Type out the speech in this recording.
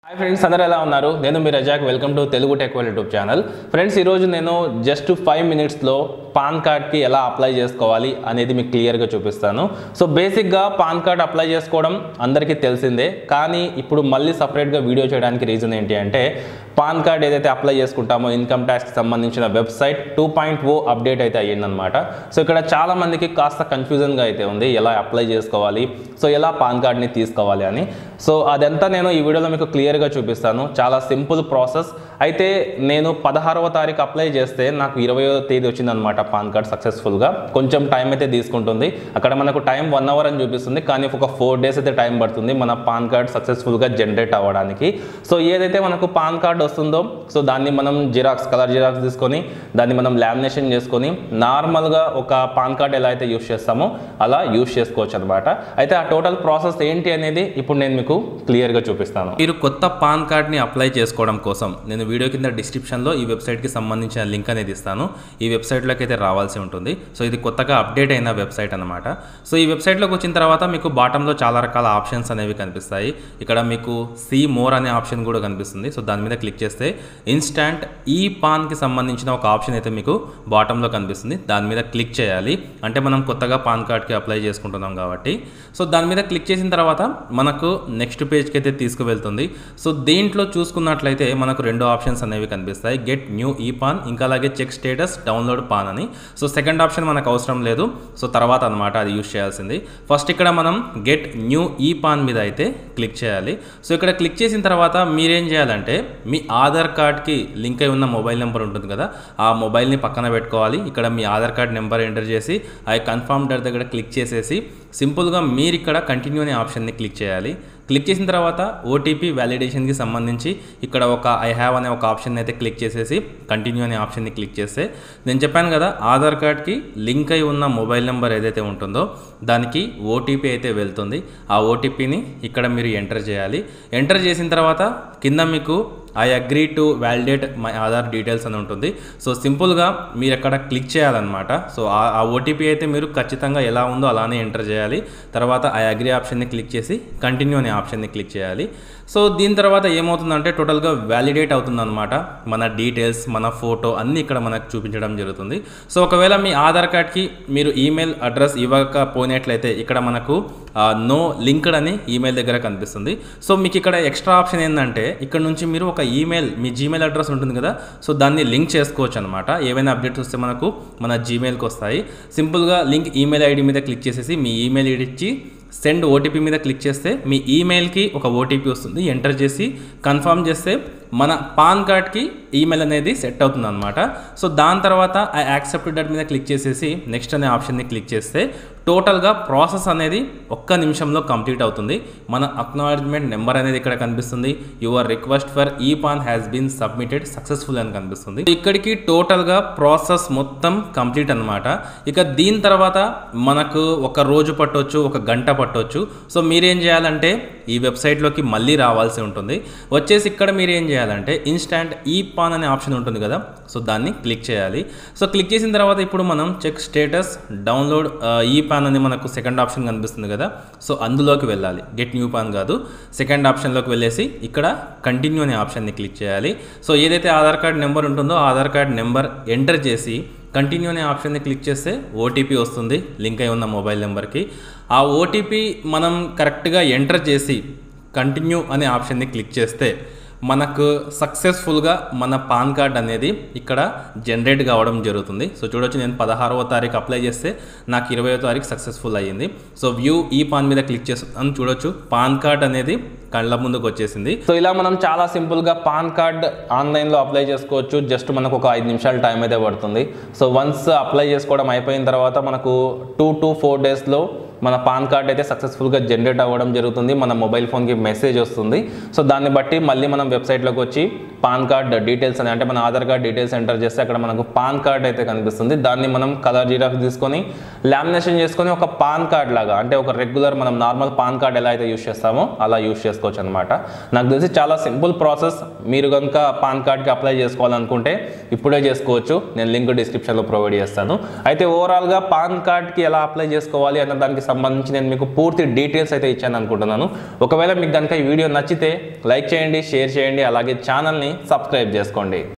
hi friends అందరూ ఎలా ఉన్నారు నేను మీ Razak welcome to Telugu tech world YouTube channel friends ఈరోజు నేను జస్ట్ ఫైవ్ మినిట్స్లో పాన్ కార్డ్కి ఎలా అప్లై చేసుకోవాలి అనేది మీకు క్లియర్గా చూపిస్తాను సో బేసిక్గా పాన్ కార్డ్ అప్లై చేసుకోవడం అందరికీ తెలిసిందే కానీ ఇప్పుడు మళ్ళీ సపరేట్గా వీడియో చేయడానికి రీజన్ ఏంటి అంటే పాన్ కార్డ్ ఏదైతే అప్లై చేసుకుంటామో ఇన్కమ్ ట్యాక్స్కి సంబంధించిన website two point O update అయితే అయ్యిందనమాట సో ఇక్కడ చాలా మందికి కాస్త కన్ఫ్యూజన్గా అయితే ఉంది ఎలా అప్లై చేసుకోవాలి సో ఎలా పాన్ కార్డ్ని తీసుకోవాలి అని సో అదంతా నేను ఈ వీడియోలో మీకు క్లియర్గా చూపిస్తాను చాలా సింపుల్ ప్రాసెస్ అయితే నేను పదహారవ తారీఖు అప్లై చేస్తే నాకు ఇరవయో తేదీ వచ్చిందనమాట పాన్ కార్డ్ సక్సెస్ఫుల్గా కొంచెం టైం అయితే తీసుకుంటుంది అక్కడ మనకు టైం వన్ అవర్ అని చూపిస్తుంది కానీ ఒక ఫోర్ డేస్ అయితే టైం పడుతుంది మన పాన్ కార్డ్ సక్సెస్ఫుల్గా జనరేట్ అవ్వడానికి సో ఏదైతే మనకు పాన్ కార్డ్ వస్తుందో సో దాన్ని మనం జిరాక్స్ కలర్ జిరాక్స్ తీసుకొని దాన్ని మనం లామినేషన్ చేసుకొని నార్మల్గా ఒక పాన్ కార్డ్ ఎలా అయితే యూస్ చేస్తామో అలా యూస్ చేసుకోవచ్చు అనమాట అయితే ఆ టోటల్ ప్రాసెస్ ఏంటి అనేది ఇప్పుడు నేను మీకు క్లియర్గా చూపిస్తాను మీరు కొత్త పాన్ కార్డ్ని అప్లై చేసుకోవడం కోసం నేను వీడియో కింద డిస్క్రిప్షన్లో ఈ వెబ్సైట్కి సంబంధించిన లింక్ అనేది ఇస్తాను ఈ వెబ్సైట్లోకి అయితే రావాల్సి ఉంటుంది సో ఇది కొత్తగా అప్డేట్ అయిన వెబ్సైట్ అనమాట సో ఈ వెబ్సైట్లోకి వచ్చిన తర్వాత మీకు బాటంలో చాలా రకాల ఆప్షన్స్ అనేవి కనిపిస్తాయి ఇక్కడ మీకు సి మోర్ అనే ఆప్షన్ కూడా కనిపిస్తుంది సో దాని మీద క్లిక్ చేస్తే ఇన్స్టాంట్ ఈ పాన్కి సంబంధించిన ఒక ఆప్షన్ అయితే మీకు బాటంలో కనిపిస్తుంది దాని మీద క్లిక్ చేయాలి అంటే మనం కొత్తగా పాన్ కార్డ్కి అప్లై చేసుకుంటున్నాం కాబట్టి సో దాని మీద క్లిక్ చేసిన తర్వాత మనకు నెక్స్ట్ పేజ్కి అయితే తీసుకువెళ్తుంది సో దీంట్లో చూసుకున్నట్లయితే మనకు రెండు ఆప్షన్స్ అనేవి కనిపిస్తాయి గెట్ న్యూ ఈ పాన్ ఇంకా అలాగే చెక్ స్టేటస్ డౌన్లోడ్ పాన్ అని సో సెకండ్ ఆప్షన్ మనకు అవసరం లేదు సో తర్వాత అనమాట అది యూస్ చేయాల్సింది ఫస్ట్ ఇక్కడ మనం గెట్ న్యూ ఈ పాన్ మీద అయితే క్లిక్ చేయాలి సో ఇక్కడ క్లిక్ చేసిన తర్వాత మీరేం చేయాలంటే మీ ఆధార్ కార్డ్కి లింక్ అయి ఉన్న మొబైల్ నెంబర్ ఉంటుంది కదా ఆ మొబైల్ని పక్కన పెట్టుకోవాలి ఇక్కడ మీ ఆధార్ కార్డ్ నెంబర్ ఎంటర్ చేసి ఆ కన్ఫర్మ్ డర్ దగ్గర క్లిక్ చేసేసి సింపుల్గా మీరు ఇక్కడ కంటిన్యూ అనే ఆప్షన్ని క్లిక్ చేయాలి క్లిక్ చేసిన తర్వాత ఓటీపీ వ్యాలిడేషన్కి సంబంధించి ఇక్కడ ఒక ఐ హ్యావ్ అనే ఒక ఆప్షన్ అయితే క్లిక్ చేసేసి కంటిన్యూ అనే ఆప్షన్ని క్లిక్ చేస్తే నేను చెప్పాను కదా ఆధార్ కార్డ్కి లింక్ అయి ఉన్న మొబైల్ నెంబర్ ఏదైతే ఉంటుందో దానికి ఓటీపీ అయితే వెళ్తుంది ఆ ఓటీపీని ఇక్కడ మీరు ఎంటర్ చేయాలి ఎంటర్ చేసిన తర్వాత కింద మీకు I agree to validate my Aadhaar details అని ఉంటుంది సో సింపుల్గా మీరు అక్కడ క్లిక్ చేయాలన్నమాట సో ఆ- ఆ ఓటీపీ అయితే మీరు ఖచ్చితంగా ఎలా ఉందో అలానే ఎంటర్ చేయాలి తర్వాత ఐ అగ్రీ ఆప్షన్ని క్లిక్ చేసి కంటిన్యూ అనే ఆప్షన్ని క్లిక్ చేయాలి సో దీని తర్వాత ఏమవుతుందంటే టోటల్గా వ్యాలిడేట్ అవుతుందన్నమాట మన డీటెయిల్స్ మన ఫోటో అన్నీ ఇక్కడ మనకు చూపించడం జరుగుతుంది సో ఒకవేళ మీ ఆధార్ కార్డ్కి మీరు ఈమెయిల్ అడ్రస్ ఇవ్వకపోయినట్లయితే ఇక్కడ మనకు నో లింక్డ్ అని ఈమెయిల్ దగ్గర కనిపిస్తుంది సో మీకు ఇక్కడ ఎక్స్ట్రా ఆప్షన్ ఏంటంటే ఇక్కడ నుంచి మీరు ఒక ఈమెయిల్ మీ జీమెయిల్ అడ్రస్ ఉంటుంది కదా సో దాన్ని లింక్ చేసుకోవచ్చు అనమాట ఏవైనా అప్డేట్స్ వస్తే మనకు మన జీమెయిల్కి వస్తాయి సింపుల్గా లింక్ ఈమెయిల్ ఐడి మీద క్లిక్ చేసేసి మీ ఈమెయిల్ ఐడి ఇచ్చి సెండ్ ఓటీపీ మీద క్లిక్ చేస్తే మీ ఈమెయిల్కి ఒక ఓటీపీ వస్తుంది ఎంటర్ చేసి కన్ఫర్మ్ చేస్తే మన పాన్ కార్డ్కి ఈమెయిల్ అనేది సెట్ అవుతుంది అనమాట సో దాని తర్వాత ఆ యాక్సెప్ట్ డట్ మీద క్లిక్ చేసేసి నెక్స్ట్ అనే ఆప్షన్ని క్లిక్ చేస్తే టోటల్గా ప్రాసెస్ అనేది ఒక్క నిమిషంలో కంప్లీట్ అవుతుంది మన అక్నాలజ్మెంట్ నెంబర్ అనేది ఇక్కడ కనిపిస్తుంది your request for e PAN has been submitted successful అని కనిపిస్తుంది ఇక్కడికి టోటల్గా ప్రాసెస్ మొత్తం కంప్లీట్ అనమాట ఇక దీని తర్వాత మనకు ఒక రోజు పట్టొచ్చు ఒక గంట పట్టొచ్చు సో మీరేం చేయాలంటే ఈ వెబ్సైట్లోకి మళ్ళీ రావాల్సి ఉంటుంది వచ్చేసి ఇక్కడ మీరు ఏం చేయాలంటే ఇన్స్టాంట్ ఈ పాన్ అనే ఆప్షన్ ఉంటుంది కదా సో దాన్ని క్లిక్ చేయాలి సో క్లిక్ చేసిన తర్వాత ఇప్పుడు మనం check status download e PAN అని మనకు సెకండ్ ఆప్షన్ కనిపిస్తుంది కదా సో అందులోకి వెళ్ళాలి గెట్ న్యూ పాన్ కాదు సెకండ్ ఆప్షన్లోకి వెళ్ళేసి ఇక్కడ కంటిన్యూ అనే ఆప్షన్ని క్లిక్ చేయాలి సో ఏదైతే ఆధార్ కార్డ్ నెంబర్ ఉంటుందో ఆధార్ కార్డ్ నెంబర్ ఎంటర్ చేసి కంటిన్యూ అనే ఆప్షన్ని క్లిక్ చేస్తే ఓటీపీ వస్తుంది లింక్ అయి ఉన్న మొబైల్ నెంబర్కి ఆ ఓటీపీ మనం కరెక్ట్గా ఎంటర్ చేసి కంటిన్యూ అనే ఆప్షన్ని క్లిక్ చేస్తే మనకు సక్సెస్ఫుల్గా మన పాన్ కార్డ్ అనేది ఇక్కడ జనరేట్ కావడం జరుగుతుంది సో చూడొచ్చు నేను పదహారవ తారీఖు అప్లై చేస్తే నాకు ఇరవయో తారీఖు సక్సెస్ఫుల్ అయ్యింది సో వ్యూ ఈ పాన్ మీద క్లిక్ చేస్తాను చూడొచ్చు పాన్ కార్డ్ అనేది కళ్ళ ముందుకు వచ్చేసింది సో ఇలా మనం చాలా సింపుల్గా పాన్ కార్డ్ ఆన్లైన్లో అప్లై చేసుకోవచ్చు జస్ట్ మనకు ఒక ఐదు నిమిషాల టైం అయితే పడుతుంది సో వన్స్ అప్లై చేసుకోవడం అయిపోయిన తర్వాత మనకు టూ టు ఫోర్ డేస్లో మన పాన్ కార్డ్ అయితే సక్సెస్ఫుల్గా జనరేట్ అవ్వడం జరుగుతుంది మన మొబైల్ ఫోన్కి మెసేజ్ వస్తుంది సో దాన్ని బట్టి మళ్ళీ మనం వెబ్సైట్లోకి వచ్చి పాన్ కార్డ్ డీటెయిల్స్ అని అంటే మన ఆధార్ కార్డ్ డీటెయిల్స్ ఎంటర్ చేస్తే అక్కడ మనకు పాన్ కార్డ్ అయితే కనిపిస్తుంది దాన్ని మనం కలర్ జీరాక్స్ తీసుకొని లామినేషన్ చేసుకొని ఒక పాన్ కార్డ్ లాగా అంటే ఒక రెగ్యులర్ మనం నార్మల్ పాన్ కార్డ్ ఎలా అయితే యూస్ చేస్తామో అలా యూస్ చేసుకోవచ్చు అనమాట నాకు తెలిసి చాలా సింపుల్ ప్రాసెస్ మీరు కనుక పాన్ కార్డ్కి అప్లై చేసుకోవాలనుకుంటే ఇప్పుడే చేసుకోవచ్చు నేను లింక్ డిస్క్రిప్షన్లో ప్రొవైడ్ చేస్తాను అయితే ఓవరాల్గా పాన్ కార్డ్కి ఎలా అప్లై చేసుకోవాలి అన్న దానికి సంబంధించి నేను మీకు పూర్తి డీటెయిల్స్ అయితే ఇచ్చాను అనుకుంటున్నాను ఒకవేళ మీకు కనుక ఈ వీడియో నచ్చితే లైక్ చేయండి షేర్ చేయండి అలాగే ఛానల్ని సబ్స్క్రైబ్ చేసుకోండి